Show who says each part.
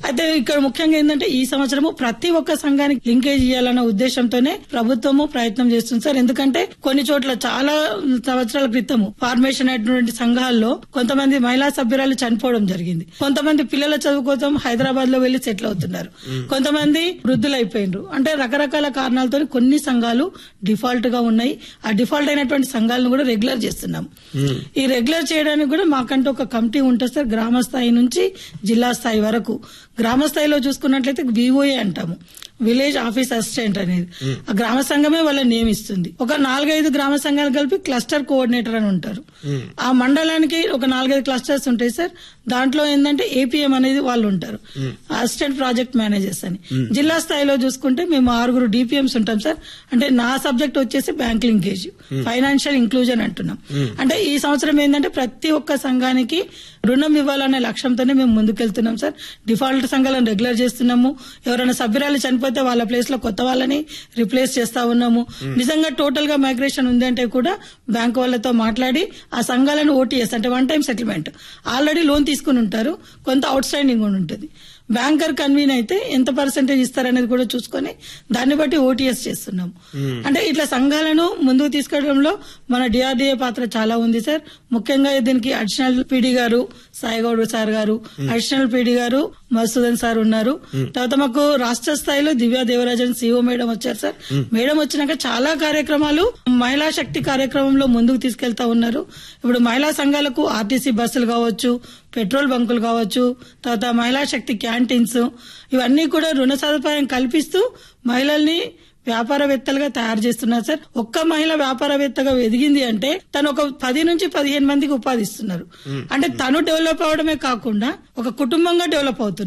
Speaker 1: అయితే ఇక్కడ ముఖ్యంగా ఏంటంటే ఈ సంవత్సరము ప్రతి ఒక్క సంఘానికి లింకేజ్ ఇవ్వాలన్న ఉద్దేశంతోనే ప్రభుత్వము ప్రయత్నం చేస్తుంది సార్ ఎందుకంటే కొన్ని చోట్ల చాలా సంవత్సరాల క్రితము ఫార్మేషన్ అయినటువంటి సంఘాల్లో కొంతమంది మహిళా సభ్యురాలు చనిపోవడం జరిగింది కొంతమంది పిల్లల చదువు కోసం హైదరాబాద్ లో వెళ్లి సెటిల్ అవుతున్నారు కొంతమంది వృద్ధులైపోయినారు అంటే రకరకాల కారణాలతో కొన్ని సంఘాలు డిఫాల్ట్ గా ఉన్నాయి ఆ డిఫాల్ట్ అయినటువంటి సంఘాలను కూడా రెగ్యులర్ చేస్తున్నాం ఈ రెగ్యులర్ చేయడానికి కూడా మాకంటూ ఒక కమిటీ ఉంటుంది సార్ గ్రామ స్థాయి నుంచి జిల్లా స్థాయి వరకు గ్రామ స్థాయిలో చూసుకున్నట్లయితే వివోఏ అంటాము విలేజ్ ఆఫీస్ అసిస్టెంట్ అనేది ఆ గ్రామ సంఘమే వాళ్ళ నియమిస్తుంది ఒక నాలుగైదు గ్రామ సంఘాలు కలిపి క్లస్టర్ కోఆర్డినేటర్ అని ఉంటారు ఆ మండలానికి ఒక నాలుగైదు క్లస్టర్స్ ఉంటాయి సార్ దాంట్లో ఏంటంటే ఏపీఎం అనేది వాళ్ళు ఉంటారు అసిస్టెంట్ ప్రాజెక్ట్ మేనేజర్స్ అని జిల్లా స్థాయిలో చూసుకుంటే మేము ఆరుగురు డిపిఎంస్ ఉంటాం సార్ అంటే నా సబ్జెక్ట్ వచ్చేసి బ్యాంక్ లింకేజ్ ఫైనాన్షియల్ ఇంక్లూజన్ అంటున్నాం అంటే ఈ సంవత్సరం ఏంటంటే ప్రతి ఒక్క సంఘానికి రుణం ఇవ్వాలనే లక్ష్యంతోనే మేము ముందుకెళ్తున్నాం సార్ డిఫాల్ట్ సంఘాలను రెగ్యులర్ చేస్తున్నాము ఎవరైనా సభ్యురాలు చనిపోతే వాళ్ళ ప్లేస్ లో కొత్త వాళ్ళని రిప్లేస్ చేస్తా ఉన్నాము నిజంగా టోటల్ గా మైగ్రేషన్ ఉంది అంటే కూడా బ్యాంక్ వాళ్ళతో మాట్లాడి ఆ సంఘాలను ఓటీఎస్ అంటే one time settlement already loan తీసుకుని ఉంటారు కొంత అవుట్ స్టాండింగ్ కూడా ఉంటుంది బ్యాంకర్ కన్వీన్ అయితే ఎంత పర్సెంటేజ్ ఇస్తారనేది కూడా చూసుకొని దాన్ని బట్టి ఓటీఎస్ చేస్తున్నాం అంటే ఇట్లా సంఘాలను ముందుకు తీసుకెళ్లడంలో మన డిఆర్డీఏ పాత్ర చాలా ఉంది సార్ ముఖ్యంగా దీనికి అడిషనల్ పీడీ గారు సాయిగౌడ్ సార్ గారు అడిషనల్ పీడీ గారు మధుసూదన్ సార్ ఉన్నారు తర్వాత మాకు రాష్ట్ర స్థాయిలో దివ్యా దేవరాజన్ సిఓ మేడం వచ్చారు సార్ మేడం వచ్చినాక చాలా కార్యక్రమాలు మహిళా శక్తి కార్యక్రమంలో ముందుకు తీసుకెళ్తా ఉన్నారు ఇప్పుడు మహిళా సంఘాలకు ఆర్టీసీ బస్సులు కావచ్చు పెట్రోల్ బంకులు కావచ్చు తర్వాత మహిళా శక్తి క్యాంటీన్స్ ఇవన్నీ కూడా రుణ సదుపాయం కల్పిస్తూ మహిళల్ని వ్యాపారవేత్తలుగా తయారు చేస్తున్నారు సార్ ఒక్క మహిళ వ్యాపారవేత్తగా ఎదిగింది అంటే తను ఒక పది నుంచి పదిహేను మందికి ఉపాధి ఇస్తున్నారు అంటే తను డెవలప్ అవడమే కాకుండా ఒక కుటుంబంగా డెవలప్ అవుతుంది